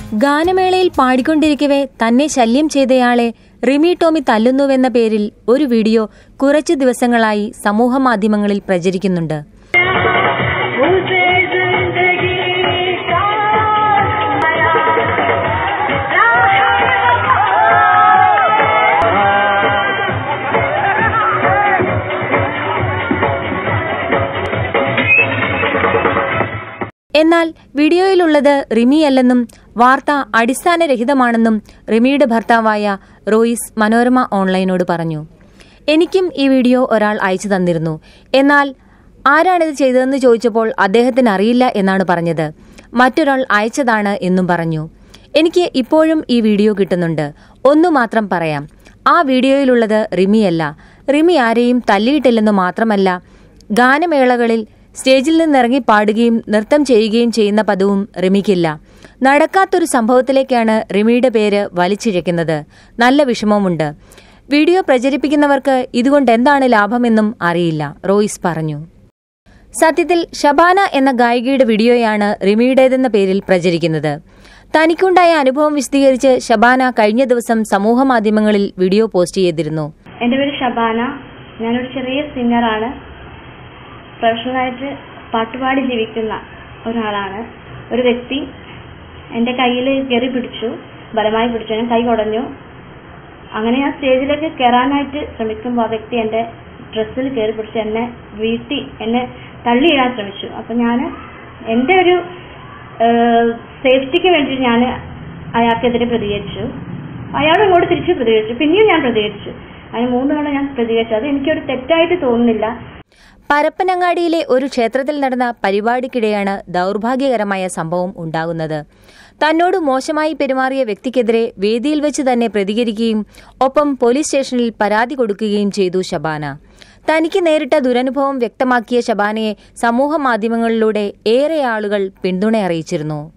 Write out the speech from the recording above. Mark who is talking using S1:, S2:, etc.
S1: ഗാനമേളയിൽ പാടിക്കൊണ്ടിരിക്കവേ തന്നെ ശല്യം ചെയ്തയാളെ റിമി ടോമി തല്ലുന്നുവെന്ന പേരിൽ ഒരു വീഡിയോ കുറച്ചു ദിവസങ്ങളായി സമൂഹമാധ്യമങ്ങളിൽ പ്രചരിക്കുന്നുണ്ട്
S2: उसे जिंदगी का आया
S1: എന്നാൽ വീഡിയോയിലുള്ളത് റിമിയല്ലെന്നും വാർത്ത അടിസ്ഥാനരഹിതമാണെന്നും റിമിയുടെ ഭർത്താവായ റോയിസ് മനോരമ ഓൺലൈനോട് പറഞ്ഞു എനിക്കും ഈ വീഡിയോ ഒരാൾ അയച്ചു തന്നിരുന്നു എന്നാൽ ആരാണിത് ചെയ്തതെന്ന് ചോദിച്ചപ്പോൾ അദ്ദേഹത്തിന് അറിയില്ല എന്നാണ് പറഞ്ഞത് മറ്റൊരാൾ അയച്ചതാണ് എന്നും പറഞ്ഞു എനിക്ക് ഇപ്പോഴും ഈ വീഡിയോ കിട്ടുന്നുണ്ട് ഒന്നു മാത്രം പറയാം ആ വീഡിയോയിലുള്ളത് റിമിയല്ല റിമി ആരെയും തല്ലിയിട്ടില്ലെന്ന് മാത്രമല്ല ഗാനമേളകളിൽ സ്റ്റേജിൽ നിന്നിറങ്ങി പാടുകയും നൃത്തം ചെയ്യുകയും ചെയ്യുന്ന പദവും റിമിക്കില്ല നടക്കാത്തൊരു സംഭവത്തിലേക്കാണ് റിമിയുടെ പേര് വലിച്ചിഴക്കുന്നത് നല്ല വിഷമവുമുണ്ട് വീഡിയോ പ്രചരിപ്പിക്കുന്നവർക്ക് ഇതുകൊണ്ട് എന്താണ് ലാഭമെന്നും അറിയില്ല റോയിസ് പറഞ്ഞു സത്യത്തിൽ ഷബാന എന്ന ഗായികയുടെ വീഡിയോയാണ് റിമിയുടേതെന്ന പേരിൽ പ്രചരിക്കുന്നത് തനിക്കുണ്ടായ അനുഭവം വിശദീകരിച്ച് ഷബാന കഴിഞ്ഞ ദിവസം സമൂഹമാധ്യമങ്ങളിൽ വീഡിയോ പോസ്റ്റ് ചെയ്തിരുന്നു
S3: എൻ്റെ പേര് ഷബാന ഞാനൊരു ചെറിയ സിംഗറാണ് പ്രൊഫഷണലായിട്ട് പാട്ടുപാടി ജീവിക്കുന്ന ഒരാളാണ് ഒരു വ്യക്തി എൻ്റെ കയ്യിൽ കയറി പിടിച്ചു ബലമായി പിടിച്ചു ഞാൻ കൈ കുടഞ്ഞു അങ്ങനെ ഞാൻ സ്റ്റേജിലേക്ക് കയറാനായിട്ട് ശ്രമിക്കുമ്പോൾ ആ വ്യക്തി എൻ്റെ ഡ്രസ്സിൽ കയറി പിടിച്ച് എന്നെ വീട്ടി എന്നെ തള്ളിയിടാൻ ശ്രമിച്ചു അപ്പം ഞാൻ എൻ്റെ ഒരു സേഫ്റ്റിക്ക് വേണ്ടി ഞാൻ അയാൾക്കെതിരെ പ്രതികരിച്ചു അയാൾ ഇങ്ങോട്ട് തിരിച്ച് പ്രതികരിച്ചു പിന്നെയും ഞാൻ പ്രതികരിച്ചു അതിന് മൂന്ന് തവണ ഞാൻ പ്രതികരിച്ചു അത് എനിക്കൊരു തെറ്റായിട്ട് തോന്നുന്നില്ല
S1: പരപ്പനങ്ങാടിയിലെ ഒരു ക്ഷേത്രത്തിൽ നടന്ന പരിപാടിക്കിടെയാണ് ദൗർഭാഗ്യകരമായ സംഭവം ഉണ്ടാകുന്നത് തന്നോട് മോശമായി പെരുമാറിയ വ്യക്തിക്കെതിരെ വേദിയിൽ വെച്ച് തന്നെ പ്രതികരിക്കുകയും ഒപ്പം പോലീസ് സ്റ്റേഷനിൽ പരാതി കൊടുക്കുകയും ചെയ്തു ശബാന തനിക്ക് നേരിട്ട ദുരനുഭവം വ്യക്തമാക്കിയ ശബാനയെ സമൂഹ മാധ്യമങ്ങളിലൂടെ ഏറെ ആളുകൾ പിന്തുണ അറിയിച്ചിരുന്നു